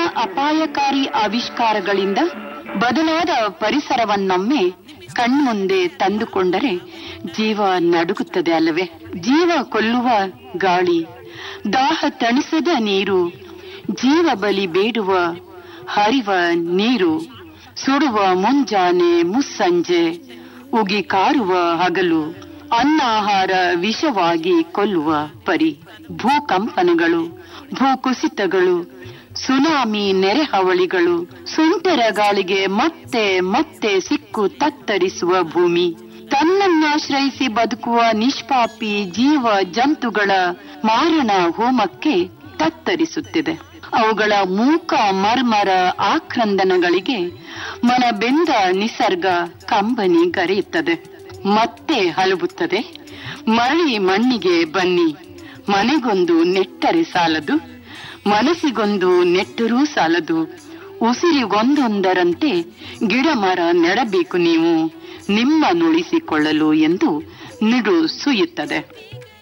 ಅಪಾಯಕಾರಿ ಆವಿಷ್ಕಾರಗಳಿಂದ ಬದಲಾದ ಪರಿಸರವನ್ನೊಮ್ಮೆ ಕಣ್ಮುಂದೆ ತಂದುಕೊಂಡರೆ ಜೀವ ನಡುಗುತ್ತದೆ ಅಲ್ಲವೇ ಜೀವ ಕೊಲ್ಲುವ ಗಾಳಿ ದಾಹ ತಣಿಸದ ನೀರು ಜೀವ ಬಲಿ ಬೇಡುವ ಹರಿವ ನೀರು ಸುಡುವ ಮುಂಜಾನೆ ಮುಸ್ಸಂಜೆ ಉಗಿ ಕಾರುವ ಹಗಲು ಅನ್ನಾಹಾರ ವಿಷವಾಗಿ ಕೊಲ್ಲುವ ಪರಿ ಭೂಕಂಪನಗಳು ಭೂಕುಸಿತಗಳು ಸುನಾಮಿ ನೆರೆಹವಳಿಗಳು ಸುಂಟರ ಗಾಳಿಗೆ ಮತ್ತೆ ಮತ್ತೆ ಸಿಕ್ಕು ತತ್ತರಿಸುವ ಭೂಮಿ ತನ್ನನ್ನಾಶ್ರಯಿಸಿ ಬದುಕುವ ನಿಷ್ಪಾಪಿ ಜೀವ ಜಂತುಗಳ ಮಾರಣ ಹೋಮಕ್ಕೆ ತತ್ತರಿಸುತ್ತಿದೆ ಅವುಗಳ ಮೂಕ ಮರ್ಮರ ಆಕ್ರಂದನಗಳಿಗೆ ಮನ ಬೆಂದ ನಿಸರ್ಗ ಕಂಬನಿ ಗರೆಯುತ್ತದೆ ಮತ್ತೆ ಹಲಬುತ್ತದೆ ಮರಳಿ ಮಣ್ಣಿಗೆ ಬನ್ನಿ ಮನೆಗೊಂದು ನೆಟ್ಟರೆ ಸಾಲದು ಮನಸ್ಸಿಗೊಂದು ನೆಟ್ಟರೂ ಸಾಲದು ಉಸಿರಿಗೊಂದೊಂದರಂತೆ ಗಿಡ ಮರ ನೆಡಬೇಕು ನೀವು ನಿಮ್ಮ ನುಳಿಸಿಕೊಳ್ಳಲು ಎಂದು ನಿಡು ಸುಯುತ್ತದೆ